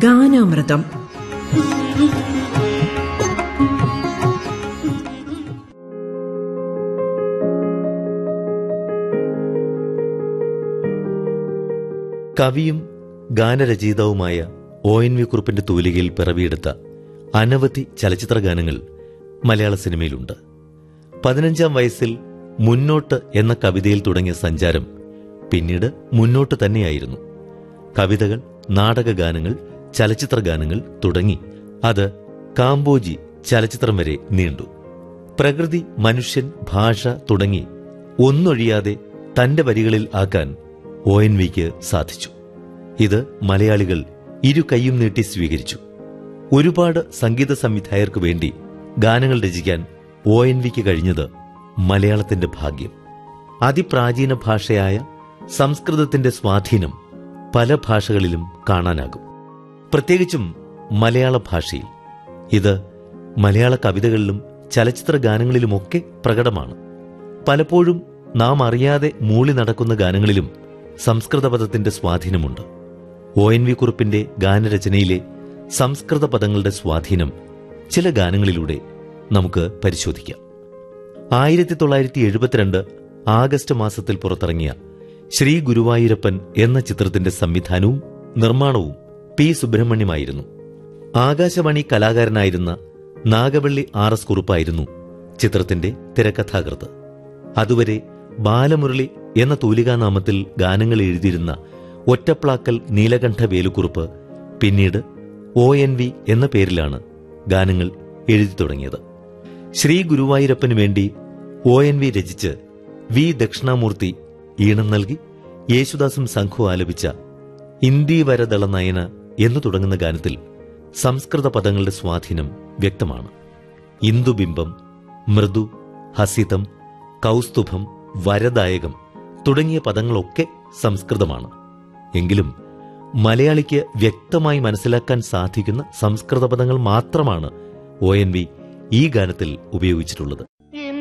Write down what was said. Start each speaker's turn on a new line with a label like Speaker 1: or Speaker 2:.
Speaker 1: ഗാനാമൃതം
Speaker 2: കവിയും ഗാനരചയിതാവുമായ O N V കുറുപ്പിന്റെ തൂലികയിൽ പിറവിയെടുത്ത അനവധി ചലച്ചിത്ര ഗാനങ്ങൾ മലയാള സിനിമയിലുണ്ട് പതിനഞ്ചാം വയസ്സിൽ മുന്നോട്ട് എന്ന കവിതയിൽ തുടങ്ങിയ സഞ്ചാരം പിന്നീട് മുന്നോട്ട് തന്നെയായിരുന്നു കവിതകൾ നാടകഗാനങ്ങൾ ചലച്ചിത്ര ഗാനങ്ങൾ തുടങ്ങി അത് കാമ്പോജി ചലച്ചിത്രം വരെ നീണ്ടു പ്രകൃതി മനുഷ്യൻ ഭാഷ തുടങ്ങി ഒന്നൊഴിയാതെ തന്റെ വരികളിൽ ആക്കാൻ ഒ എൻ വിക്ക് സാധിച്ചു ഇത് മലയാളികൾ ഇരു കൈയും നീട്ടി സ്വീകരിച്ചു ഒരുപാട് സംഗീത സംവിധായകർക്ക് വേണ്ടി ഗാനങ്ങൾ രചിക്കാൻ ഒ എൻ വിക്ക് കഴിഞ്ഞത് മലയാളത്തിന്റെ ഭാഗ്യം അതിപ്രാചീന ഭാഷയായ സംസ്കൃതത്തിന്റെ സ്വാധീനം പല ഭാഷകളിലും കാണാനാകും പ്രത്യേകിച്ചും മലയാള ഭാഷയിൽ ഇത് മലയാള കവിതകളിലും ചലച്ചിത്ര ഗാനങ്ങളിലുമൊക്കെ പ്രകടമാണ് പലപ്പോഴും നാം അറിയാതെ മൂളി നടക്കുന്ന ഗാനങ്ങളിലും സംസ്കൃത പദത്തിന്റെ സ്വാധീനമുണ്ട് ഒ എൻ വി കുറുപ്പിന്റെ ഗാനരചനയിലെ സംസ്കൃത പദങ്ങളുടെ സ്വാധീനം ചില ഗാനങ്ങളിലൂടെ നമുക്ക് പരിശോധിക്കാം ആയിരത്തി തൊള്ളായിരത്തി എഴുപത്തിരണ്ട് ആഗസ്റ്റ് മാസത്തിൽ പുറത്തിറങ്ങിയ ശ്രീ ഗുരുവായൂരപ്പൻ എന്ന ചിത്രത്തിന്റെ സംവിധാനവും നിർമ്മാണവും പി സുബ്രഹ്മണ്യമായിരുന്നു ആകാശവാണി കലാകാരനായിരുന്ന നാഗവള്ളി ആർ എസ് കുറുപ്പായിരുന്നു ചിത്രത്തിന്റെ തിരക്കഥാകൃത്ത് അതുവരെ ബാലമുരളി എന്ന തൂലികാനാമത്തിൽ ഗാനങ്ങൾ എഴുതിയിരുന്ന ഒറ്റപ്ലാക്കൽ നീലകണ്ഠ വേലുക്കുറുപ്പ് പിന്നീട് ഒ എൻ വി എന്ന പേരിലാണ് ഗാനങ്ങൾ എഴുതി തുടങ്ങിയത് ശ്രീ ഗുരുവായൂരപ്പന് വേണ്ടി ഒ എൻ വി രചിച്ച് വി ദക്ഷിണാമൂർത്തി ഈണം നൽകി യേശുദാസും സംഘവും ആലപിച്ച ഇന്ദീവരദള നയന എന്നു തുടങ്ങുന്ന ഗാനത്തിൽ സംസ്കൃത പദങ്ങളുടെ സ്വാധീനം വ്യക്തമാണ് ഇന്ദുബിംബം മൃദു ഹസിതം കൗസ്തുഭം വരദായകം തുടങ്ങിയ പദങ്ങളൊക്കെ സംസ്കൃതമാണ് എങ്കിലും മലയാളിക്ക് വ്യക്തമായി മനസ്സിലാക്കാൻ സാധിക്കുന്ന സംസ്കൃത പദങ്ങൾ മാത്രമാണ് ഒ എൻ വി ഈ ഗാനത്തിൽ ഉപയോഗിച്ചിട്ടുള്ളത്